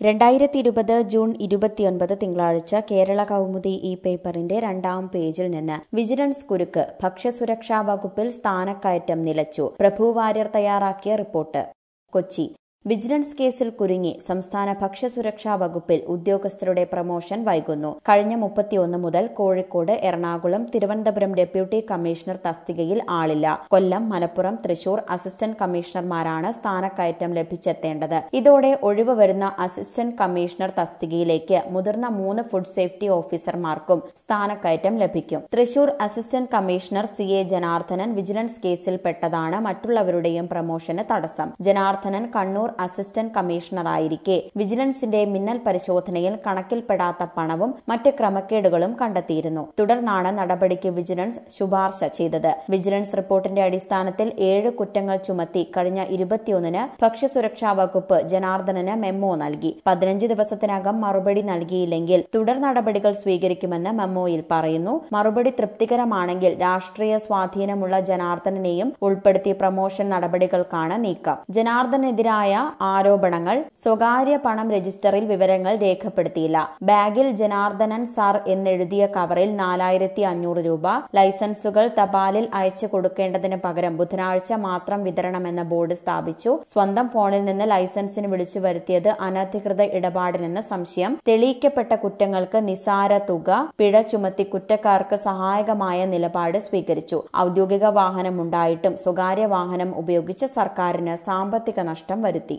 രണ്ടായിരത്തി ഇരുപത് ജൂൺ ഇരുപത്തിയൊൻപത് തിങ്കളാഴ്ച കേരള കൗമുദി ഈ പേപ്പറിന്റെ രണ്ടാം പേജിൽ നിന്ന് വിജിലൻസ് കുരുക്ക് ഭക്ഷ്യസുരക്ഷാ വകുപ്പിൽ സ്ഥാനക്കയറ്റം നിലച്ചു പ്രഭു വാര്യർ തയ്യാറാക്കിയ റിപ്പോർട്ട് കൊച്ചി വിജിലൻസ് കേസിൽ കുരുങ്ങി സംസ്ഥാന ഭക്ഷ്യസുരക്ഷാ വകുപ്പിൽ ഉദ്യോഗസ്ഥരുടെ പ്രമോഷൻ വൈകുന്നു കഴിഞ്ഞ മുപ്പത്തിയൊന്ന് മുതൽ കോഴിക്കോട് എറണാകുളം തിരുവനന്തപുരം ഡെപ്യൂട്ടി കമ്മീഷണർ തസ്തികയിൽ ആളില്ല കൊല്ലം മലപ്പുറം തൃശൂർ അസിസ്റ്റന്റ് കമ്മീഷണർമാരാണ് സ്ഥാനക്കയറ്റം ലഭിച്ചെത്തേണ്ടത് ഇതോടെ ഒഴിവ് വരുന്ന അസിസ്റ്റന്റ് കമ്മീഷണർ തസ്തികയിലേക്ക് മുതിർന്ന മൂന്ന് ഫുഡ് സേഫ്റ്റി ഓഫീസർമാർക്കും സ്ഥാനക്കയറ്റം ലഭിക്കും Thrissur assistant commissioner C A Janardhanan vigilance കേസിൽപ്പെട്ടതാണ് മറ്റുള്ളവരുടെയും പ്രമോഷന് തടസ്സം ജനാർദ്ദനൻ കണ്ണൂർ അസിസ്റ്റന്റ് കമ്മീഷണറായിരിക്കെ വിജിലൻസിന്റെ മിന്നൽ പരിശോധനയിൽ കണക്കിൽപ്പെടാത്ത പണവും മറ്റ് ക്രമക്കേടുകളും കണ്ടെത്തിയിരുന്നു തുടർന്നാണ് നടപടിക്ക് വിജിലൻസ് ശുപാർശ ചെയ്തത് വിജിലൻസ് റിപ്പോർട്ടിന്റെ അടിസ്ഥാനത്തിൽ ഏഴ് കുറ്റങ്ങൾ ചുമത്തി കഴിഞ്ഞ ഇരുപത്തിയൊന്നിന് ഭക്ഷ്യസുരക്ഷാ വകുപ്പ് ജനാർദ്ദനന് മെമ്മോ നൽകി പതിനഞ്ച് ദിവസത്തിനകം മറുപടി നൽകിയില്ലെങ്കിൽ തുടർ നടപടികൾ സ്വീകരിക്കുമെന്ന് മെമ്മോയിൽ പറയുന്നു മറുപടി തൃപ്തികരമാണെങ്കിൽ രാഷ്ട്രീയ സ്വാധീനമുള്ള ജനാർദ്ദനെയും ഉൾപ്പെടുത്തി പ്രമോഷൻ നടപടികൾക്കാണ് നീക്കം ജനാർദ്ദനെതിരായ ആരോപണങ്ങൾ സ്വകാര്യ പണം രജിസ്റ്ററിൽ വിവരങ്ങൾ രേഖപ്പെടുത്തിയില്ല ബാഗിൽ ജനാർദ്ദനൻ സാർ എന്നെഴുതിയ കവറിൽ നാലായിരത്തി അഞ്ഞൂറ് രൂപ ലൈസൻസുകൾ തപാലിൽ അയച്ചു കൊടുക്കേണ്ടതിന് പകരം ബുധനാഴ്ച മാത്രം വിതരണമെന്ന ബോർഡ് സ്ഥാപിച്ചു സ്വന്തം ഫോണിൽ നിന്ന് ലൈസൻസിന് വിളിച്ചു വരുത്തിയത് അനധികൃത ഇടപാടിനെന്ന സംശയം തെളിയിക്കപ്പെട്ട കുറ്റങ്ങൾക്ക് നിസാര തുക പിഴ ചുമത്തി കുറ്റക്കാർക്ക് സഹായകമായ നിലപാട് സ്വീകരിച്ചു ഔദ്യോഗിക വാഹനമുണ്ടായിട്ടും സ്വകാര്യ വാഹനം ഉപയോഗിച്ച് സർക്കാരിന് സാമ്പത്തിക നഷ്ടം വരുത്തി